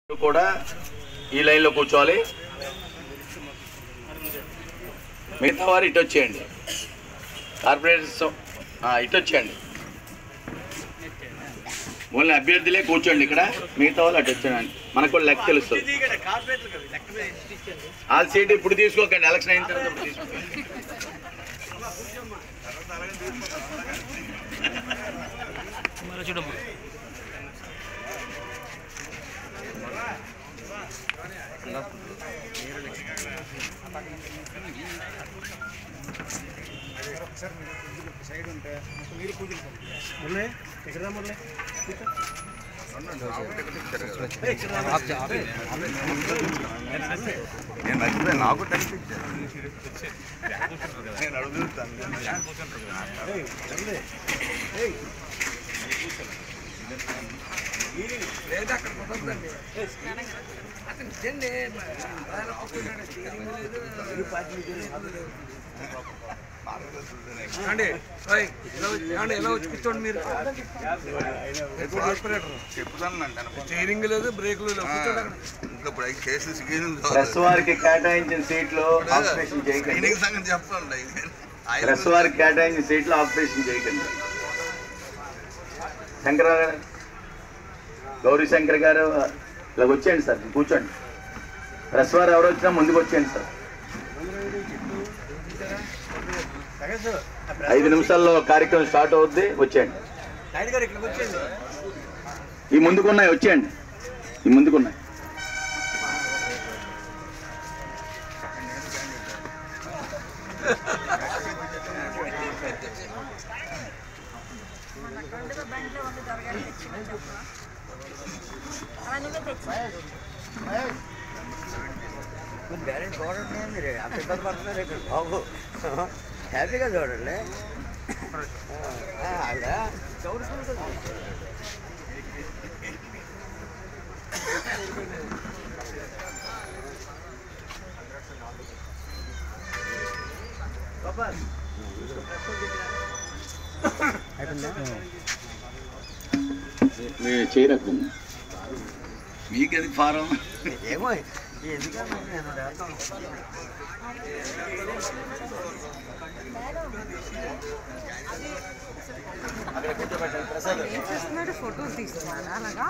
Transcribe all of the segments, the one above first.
కూడా ఈ లైన్లో కూర్చోవాలి మిగతా వారు ఇటు వచ్చేయండి కార్పొరేటర్స్ ఆ, ఇటు వచ్చేయండి ఓన్లీ అభ్యర్థులే కూర్చోండి ఇక్కడ మిగతా వాళ్ళు అటు వచ్చేయండి మనకు కూడా లెక్క తెలుస్తుంది వాళ్ళ సీట్ ఇప్పుడు తీసుకోకండి ఎలక్షన్ అయిన తర్వాత ఇప్పుడు తీసుకోకండి మురళి ఎక్కడ మురళి నేను మర్చిపోయి నాకు కనిపించాను నేను అడుగుతాను ఏమండి? ఓయ్, ఇలా వచ్చి- ఏమండి, ఇలా వచ్చి కూర్చోండి మీరు చెప్తాను అంటే స్టీరింగ్ లేదు బ్రేకులు లేవు కూర్చోండి అక్కడ ఇంకా ఇప్పుడు ఐదు కేసులు స్క్రీనింగ్ ప్రెస్ వారికి కేటాయించిన సీట్లు ఆపరేషన్ చేయకండి స్క్రీనింగ్ సంగతి చెప్పండి ప్రెస్ వారికి కేటాయించిన సీట్లు ఆపరేషన్ చేయకండి శంకర్ గారు గౌరీ శంకర్ గారు ఇలా వచ్చేయండి సార్ కూర్చోండి ప్రెస్ వారు ఎవరు వచ్చినా ముందుకు వచ్చేయండి సార్ ఐదు నిమిషాల్లో కార్యక్రమం స్టార్ట్ అవుద్ది వచ్చేయండి నాయుడు గారు ఇక్కడికి వచ్చేయండి ఈ ముందుకున్నాయి వచ్చేయండి ఈ ముందుకున్నాయి రెండుగా బండిలో ఉంది దొరగారు తెచ్చిందని చెప్పరా అవన్నీ తెచ్చి బ్యాలెన్స్ చూడండి మీరు అంత ఇబ్బంది పడుతున్నారు ఇక్కడ బాబు హ్యాపీగా చూడండి అలా చేయరకు మీకు అది ఫారం ఏమో ఎందుకన్నా నేను వేద్దాం. ఏం చేస్తున్నాడు ఫోటోలు తీస్తున్నాడు అలాగా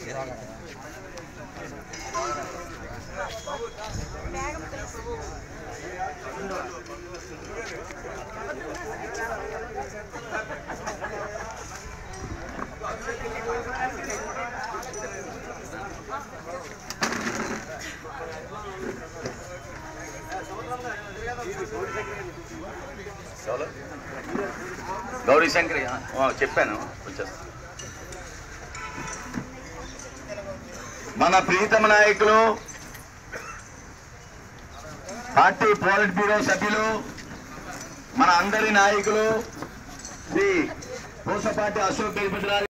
గౌరీ శంకర్ ఆ, చెప్పాను వచ్చేస్తా మన ప్రీతమ నాయకులు పార్టీ పోలిట్ బ్యూరో సభ్యులు మన అందరి నాయకులు శ్రీ పూసపాటి అశోక్ గజపతిరాజు